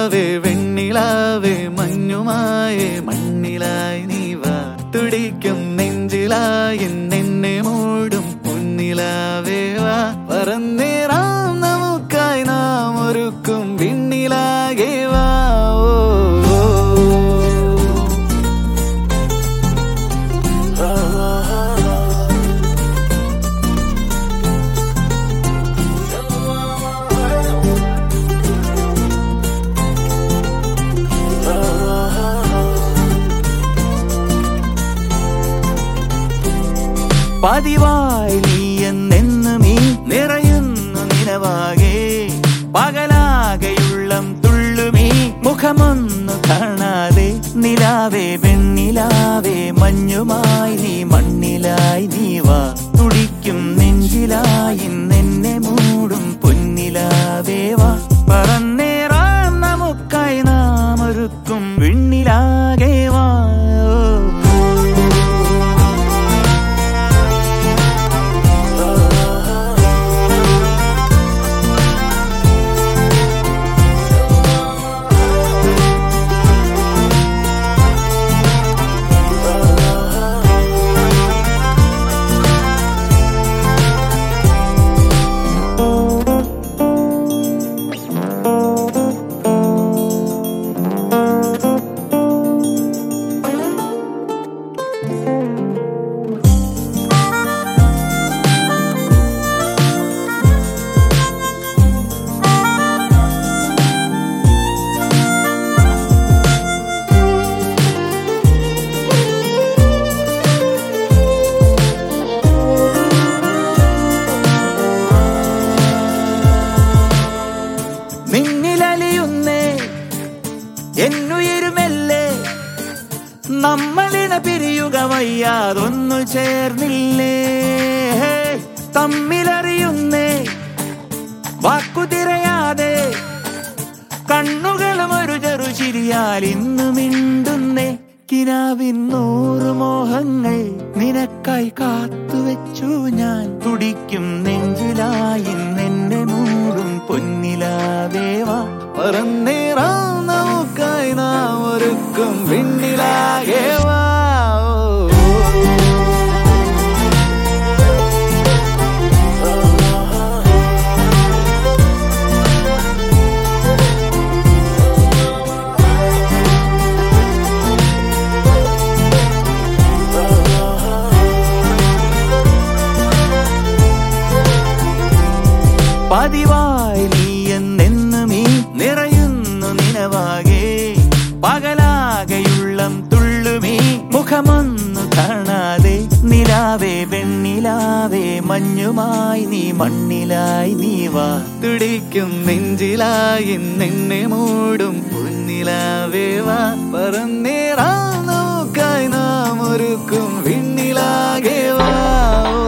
നിലാവേ വെണ്ണിലാവേ മഞ്ഞുമായേ മണ്ണിലായി നീ വാ തുടിക്കും നെഞ്ചിലായി നിന്നെ മൂടും പൊന്നിലാവേ വാ പറന്നേറാം നമുക്കായി നാം ഒരുക്കും വിണ്ണിലാകെ വാ ഓ, ഓ, ഓ. പതിവായി നീ എന്നെന്നും ഈ നിറയുന്നു നിലവാകെ പകലാകെയുള്ളം തുള്ളുമീ മുഖമൊന്നു കാണാതെ നിലാവേ വെണ്ണിലാവേ മഞ്ഞുമായി നീ മണ്ണിലായി നീ വാ തുടിക്കും നെഞ്ചിലായി നിന്നെ മൂടും പൊന്നിലാവേ വാ പറന്നേറാം നമുക്കായി നാം ഒരുക്കും വിണ്ണിലാകെ വാ നിന്നിലലിയുന്നേ എന്നുയരുമല്ലേ നമ്മളിണ പിരിയുക വയ്യാതൊന്നു ചേർന്നില്ലേ തമ്മിലറിയുന്നേ വാക്കു തിരയാതെ കണ്ണുകളും ഒരു ചെറു ചിരിയാൽ ഇന്നു മിണ്ടുന്നേ കിനാവിൻ നൂറ് മോഹങ്ങൾ നിനക്കായി കാത്തുവെച്ചു ഞാൻ തുടിക്കും നെഞ്ചിലായി നിന്നെ മൂടും പൊന്നിലാവേവാ പറന്നേറാം നമുക്കായി നാം ഒരുക്കും വിണ്ണിലാകെ വാ പതിവായി നീ എന്നെന്നും ഈ നിറയുന്നു നിലവാകെ പകലാകെയുള്ളം തുള്ളുമീ മുഖമൊന്നു കാണാതെ നിലാവേ വെണ്ണിലാവേ മഞ്ഞുമായി നീ മണ്ണിലായി നീ വാ തുടിക്കും നെഞ്ചിലായി നിന്നെ മൂടും പൊന്നിലാവേ വാ പറന്നേറാം നമുക്കായി നാം ഒരുക്കും വിണ്ണിലാകെ വാ